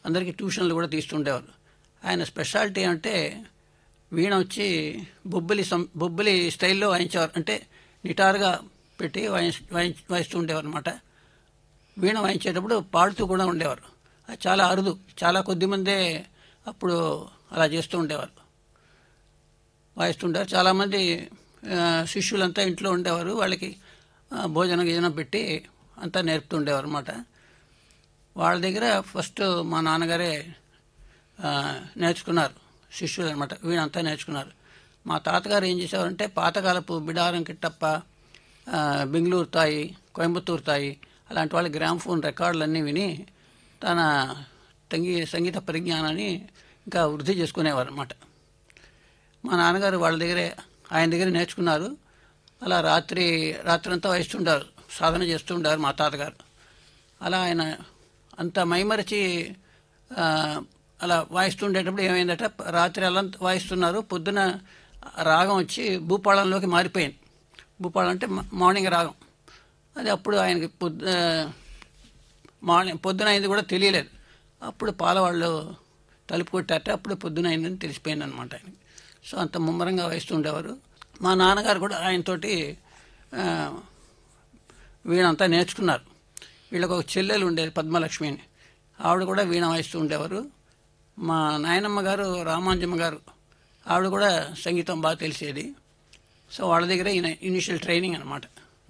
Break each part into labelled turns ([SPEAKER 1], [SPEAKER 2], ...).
[SPEAKER 1] అందరికీ ట్యూషన్లు కూడా తీస్తుండేవారు ఆయన స్పెషాలిటీ అంటే వీణ వచ్చి బొబ్బిలి సం బొబ్బిలి స్టైల్లో వాయించేవారు అంటే నిటారుగా పెట్టి వాయించ వాయించ వాయిస్తూ ఉండేవారు అనమాట వీణ వాయించేటప్పుడు పాడుతూ కూడా ఉండేవారు అది చాలా అరుదు చాలా కొద్ది మందే అప్పుడు అలా చేస్తూ ఉండేవారు వాయిస్తుంటారు చాలామంది ఆ, శిష్యులంతా ఇంట్లో ఉండేవారు వాళ్ళకి ఆ, భోజనం గీజనం పెట్టి అంతా నేర్పుతుండేవారు అనమాట వాళ్ళ దగ్గర ఫస్ట్ మా నాన్నగారే ఆ, నేర్చుకున్నారు శిష్యులు అనమాట వీళ్ళంతా నేర్చుకున్నారు మా తాతగారు ఏం చేసేవారంటే పాతకాలపు బిడారం కిట్టప్ప ఆ, బెంగళూరు తాయి కోయంబత్తూరు తాయి అలాంటి వాళ్ళ గ్రామ్ఫోన్ రికార్డులన్నీ విని తన సంగీ సంగీత పరిజ్ఞానాన్ని ఇంకా వృద్ధి చేసుకునేవారు అనమాట మా నాన్నగారు వాళ్ళ దగ్గరే ఆయన దగ్గర నేర్చుకున్నారు అలా రాత్రి రాత్రంతా వాయిస్తుండారు సాధన చేస్తుండారు మా తాతగారు అలా ఆయన అంత మైమరిచి ఆ, అలా వాయిస్తుండేటప్పుడు ఏమైందట రాత్రి అలా వాయిస్తున్నారు పొద్దున రాగం వచ్చి భూపాళంలోకి మారిపోయింది భూపాళం అంటే మా- మార్నింగ్ రాగం అది అప్పుడు ఆయనకి పొద్దు మార్నింగ్ పొద్దున అయింది కూడా తెలియలేదు అప్పుడు పాలవాళ్ళు తలుపు కొట్టారట అప్పుడు పొద్దున అయిందని తెలిసిపోయింది అనమాట ఆయనకి సో అంత ముమ్మరంగా వహిస్తూ ఉండేవారు మా నాన్నగారు కూడా ఆయనతోటి ఆ, వీణంతా నేర్చుకున్నారు వీళ్ళకి ఒక చెల్లెలు ఉండేది పద్మలక్ష్మి అని ఆవిడ కూడా వీణ వాయిస్తూ ఉండేవారు మా నాయనమ్మ గారు రామాంజమ్మ గారు ఆవిడ కూడా సంగీతం బాగా తెలిసేది సో వాళ్ళ దగ్గర ఈయన ఇనిషియల్ ట్రైనింగ్ అనమాట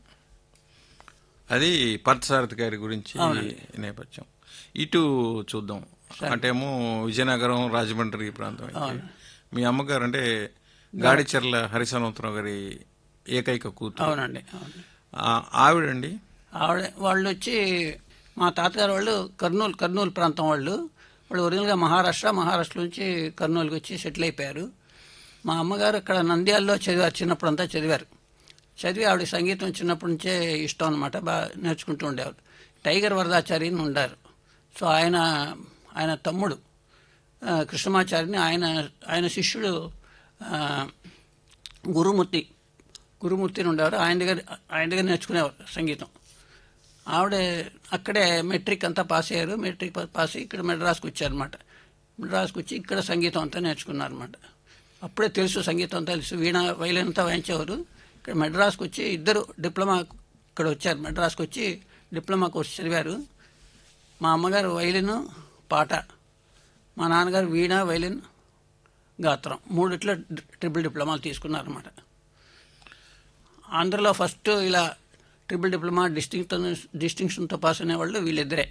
[SPEAKER 2] అది పార్థసారథి గారి గురించి
[SPEAKER 1] అవునండి.
[SPEAKER 2] నేపథ్యం ఇటు చూద్దాం అటేమో విజయనగరం రాజమండ్రి ప్రాంతం అయితే.
[SPEAKER 1] అవును.
[SPEAKER 2] మీ అమ్మగారు అంటే గాడిచెర్ల హరిశనోత్తరం గారి ఏకైక కూతురు
[SPEAKER 1] అవునండి అవును
[SPEAKER 2] ఆ, ఆవిడండి
[SPEAKER 1] ఆవిడ వాళ్ళు వచ్చి మా తాతగారు వాళ్ళు కర్నూలు కర్నూలు ప్రాంతం వాళ్ళు వాళ్ళు ఒరిజినల్గా మహారాష్ట్ర మహారాష్ట్ర నుంచి కర్నూలుకి వచ్చి సెటిల్ అయిపోయారు మా అమ్మగారు ఇక్కడ నంద్యాలలో చదివారు చిన్నప్పుడు అంతా చదివారు చదివి ఆవిడ సంగీతం చిన్నప్పటి నుంచే ఇష్టం అనమాట బాగా నేర్చుకుంటూ ఉండేవారు టైగర్ వరదాచారి అని ఉండారు సో ఆయన ఆయన తమ్ముడు ఆ, కృష్ణమాచారిని ఆయన ఆయన శిష్యుడు ఆ, గురుమూర్తి గురుమూర్తిని ఉండేవారు ఆయన దగ్గర ఆయన దగ్గర నేర్చుకునేవారు సంగీతం ఆవిడ అక్కడే మెట్రిక్ అంతా పాస్ అయ్యారు మెట్రిక్ పా- పాస్ అయ్యి ఇక్కడ మెడ్రాస్కి వచ్చారనమాట మెడ్రాస్కి వచ్చి ఇక్కడ సంగీతం అంతా నేర్చుకున్నారనమాట అప్పుడే తెలుసు సంగీతం అంతా తెలుసు వీణ వైలిన్ అంతా వాయించేవారు ఇక్కడ మెడ్రాస్కి వచ్చి ఇద్దరు డిప్లొమా ఇక్కడ వచ్చారు మెడ్రాస్కి వచ్చి డిప్లొమా కోర్స్ చదివారు మా అమ్మగారు వైలిన్ పాట మా నాన్నగారు వీణ వైలిన్ గాత్రం మూడిట్లో ట్రిపుల్ డిప్లొమాలు తీసుకున్నారన్నమాట ఆంధ్రలో ఫస్ట్ ఇలా ట్రిపుల్ డిప్లొమా డిస్టింక్తో డిస్టింక్షన్తో పాస్ అనేవాళ్ళు వీళ్ళిద్దరే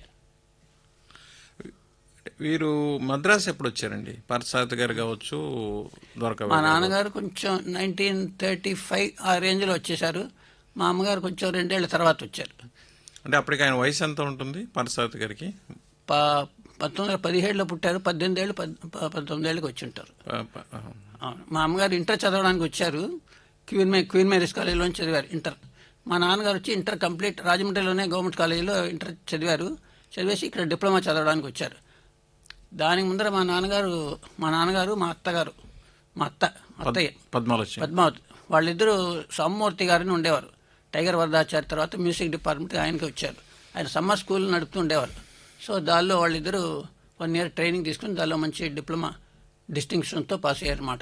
[SPEAKER 2] వీరు మద్రాసు ఎప్పుడు వచ్చారండి పార్థసారథి గారు కావచ్చు దొరక
[SPEAKER 1] మా నాన్నగారు కొంచెం నైన్టీన్ థర్టీ ఫైవ్ ఆ రేంజ్లో వచ్చేసారు మా అమ్మగారు కొంచెం రెండేళ్ల తర్వాత వచ్చారు
[SPEAKER 2] అంటే అప్పటికి ఆయన వయసు ఎంత ఉంటుంది పార్థసారథి గారికి
[SPEAKER 1] ప పంతొమ్మిది వందల పదిహేడులో పుట్టారు పద్దెనిమిది ఏళ్ళు పద్ ప- పంతొమ్మిది ఏళ్ళకి వచ్చి ఉంటారు
[SPEAKER 2] ప- ప- ఆహా.
[SPEAKER 1] అవును. మా అమ్మగారు ఇంటర్ చదవడానికి వచ్చారు క్వీన్ మే క్వీన్ మేరీస్ కాలేజీలో చదివారు ఇంటర్ మా నాన్నగారు వచ్చి ఇంటర్ కంప్లీట్ రాజమండ్రిలోనే గవర్నమెంట్ కాలేజీలో ఇంటర్ చదివారు చదివేసి ఇక్కడ డిప్లొమా చదవడానికి వచ్చారు దానికి ముందర మా నాన్నగారు మా నాన్నగారు మా అత్తగారు మా అత్త అత్తయ్య
[SPEAKER 2] పద్మాలక్ష్మి
[SPEAKER 1] పద్మావతి వాళ్ళిద్దరూ సమ్మూర్తి గారిని ఉండేవారు టైగర్ వరదాచారి తర్వాత మ్యూజిక్ డిపార్ట్మెంట్ ఆయనకి వచ్చారు ఆయన సమ్మర్ స్కూల్ నడుపుతూ ఉండేవారు సో దానిలో వాళ్ళిద్దరూ వన్ ఇయర్ ట్రైనింగ్ తీసుకుని దానిలో మంచి డిప్లొమా డిస్టింక్షన్తో పాస్ అయ్యారు అన్నమాట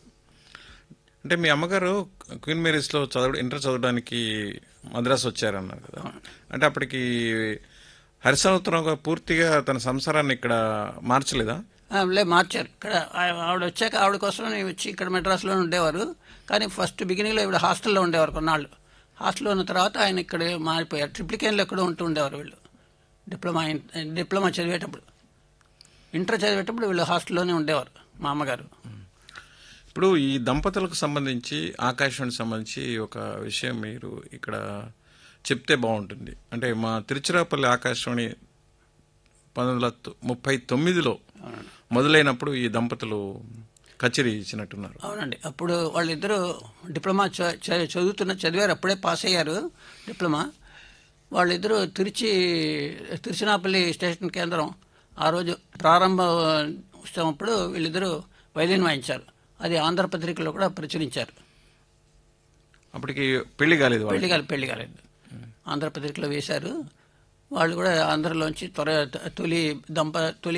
[SPEAKER 2] అంటే మీ అమ్మగారు క్వీన్ మేరీస్లో చదవ ఇంటర్ చదవడానికి మద్రాసు వచ్చారన్నారు కదా అంటే అప్పటికి హరిసనోత్తరం గారు పూర్తిగా తన సంసారాన్ని ఇక్కడ మార్చలేదా
[SPEAKER 1] ఆ, లే మార్చారు ఇక్కడ ఆ- ఆవిడ వచ్చాక ఆవిడ కోసం వచ్చి ఇక్కడ మెడ్రాస్లో ఉండేవారు కానీ ఫస్ట్ బిగినింగ్లో ఇవిడ హాస్టల్లో ఉండేవారు కొన్నాళ్ళు హాస్టల్లో ఉన్న తర్వాత ఆయన ఇక్కడ మారిపోయారు ట్రిప్లికేన్లో ఎక్కడో ఉంటూ ఉండేవారు వీళ్ళు డిప్లొమా ఇన్- డిప్లొమా చదివేటప్పుడు ఇంటర్ చదివేటప్పుడు వీళ్ళు హాస్టల్లోనే ఉండేవారు మా అమ్మగారు
[SPEAKER 2] ఇప్పుడు ఈ దంపతులకు సంబంధించి ఆకాశవాణికి సంబంధించి ఒక విషయం మీరు ఇక్కడ చెప్తే బాగుంటుంది అంటే మా తిరుచిరాపల్లి ఆకాశవాణి పంతొమ్మిది వందల తొ- ముప్పై తొమ్మిదిలో మొదలైనప్పుడు ఈ దంపతులు కచేరీ ఇచ్చినట్టున్నారు
[SPEAKER 1] అవునండి అప్పుడు వాళ్ళిద్దరూ డిప్లొమా చ- చ- చదువుతున్న చదివారు అప్పుడే పాస్ అయ్యారు డిప్లొమా వాళ్ళిద్దరూ తిరుచి తిరుచినాపల్లి స్టేషన్ కేంద్రం ఆ రోజు ప్రారంభ ఉత్సవం అప్పుడు వీళ్ళిద్దరూ వైలిన్ వాయించారు అది ఆంధ్రపత్రికలో కూడా ప్రచురించారు
[SPEAKER 2] అప్పటికి పెళ్లి కాలేదు వాళ్ళకి.
[SPEAKER 1] పెళ్లి కాలేదు పెళ్లి కాలేదు ఆంధ్రపత్రికలో వేశారు వాళ్ళు కూడా ఆంధ్రలోంచి త్వర తొలి దంప తొలి